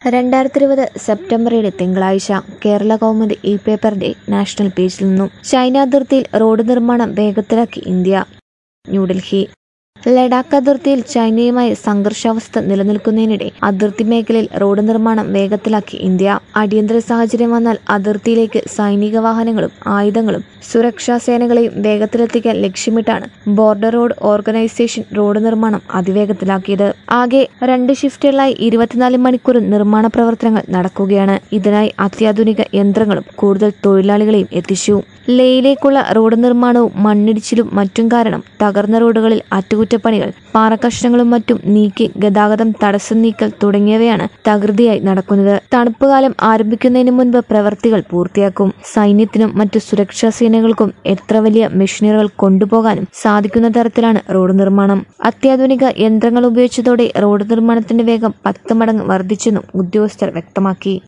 രണ്ടായിരത്തി ഇരുപത് സെപ്റ്റംബർ ഏഴ് തിങ്കളാഴ്ച കേരള കൗമുദി ഇ പേപ്പറിന്റെ നാഷണൽ പേജിൽ നിന്നും ചൈന അതിർത്തിയിൽ റോഡ് നിർമ്മാണം വേഗത്തിലാക്കി ഇന്ത്യ ന്യൂഡൽഹി ലഡാക്ക് അതിർത്തിയിൽ ചൈനയുമായി സംഘർഷാവസ്ഥ നിലനിൽക്കുന്നതിനിടെ അതിർത്തി മേഖലയിൽ റോഡ് നിർമ്മാണം വേഗത്തിലാക്കി ഇന്ത്യ അടിയന്തര സാഹചര്യം വന്നാൽ അതിർത്തിയിലേക്ക് സൈനിക വാഹനങ്ങളും ആയുധങ്ങളും സുരക്ഷാ സേനകളെയും വേഗത്തിലെത്തിക്കാൻ ലക്ഷ്യമിട്ടാണ് ബോർഡർ റോഡ് ഓർഗനൈസേഷൻ റോഡ് നിർമ്മാണം അതിവേഗത്തിലാക്കിയത് ആകെ രണ്ട് ഷിഫ്റ്റുകളായി ഇരുപത്തിനാല് മണിക്കൂർ നിർമ്മാണ പ്രവർത്തനങ്ങൾ നടക്കുകയാണ് ഇതിനായി അത്യാധുനിക യന്ത്രങ്ങളും കൂടുതൽ തൊഴിലാളികളെയും എത്തിച്ചു ലേയിലേക്കുള്ള റോഡ് നിർമ്മാണവും മണ്ണിടിച്ചിലും മറ്റും കാരണം തകർന്ന റോഡുകളിൽ അറ്റകുറ്റപ്പണികൾ പാറക്കഷ്ണങ്ങളും മറ്റും നീക്കി ഗതാഗതം തടസ്സം നീക്കൽ തുടങ്ങിയവയാണ് തകൃതിയായി നടക്കുന്നത് തണുപ്പുകാലം ആരംഭിക്കുന്നതിന് മുൻപ് പ്രവർത്തികൾ പൂർത്തിയാക്കും സൈന്യത്തിനും മറ്റു സുരക്ഷാ സേനകൾക്കും എത്ര വലിയ മെഷീനറികൾ കൊണ്ടുപോകാനും സാധിക്കുന്ന തരത്തിലാണ് റോഡ് നിർമ്മാണം അത്യാധുനിക യന്ത്രങ്ങൾ ഉപയോഗിച്ചതോടെ റോഡ് നിർമ്മാണത്തിന്റെ വേഗം പത്ത് മടങ്ങ് വർദ്ധിച്ചെന്നും ഉദ്യോഗസ്ഥർ വ്യക്തമാക്കി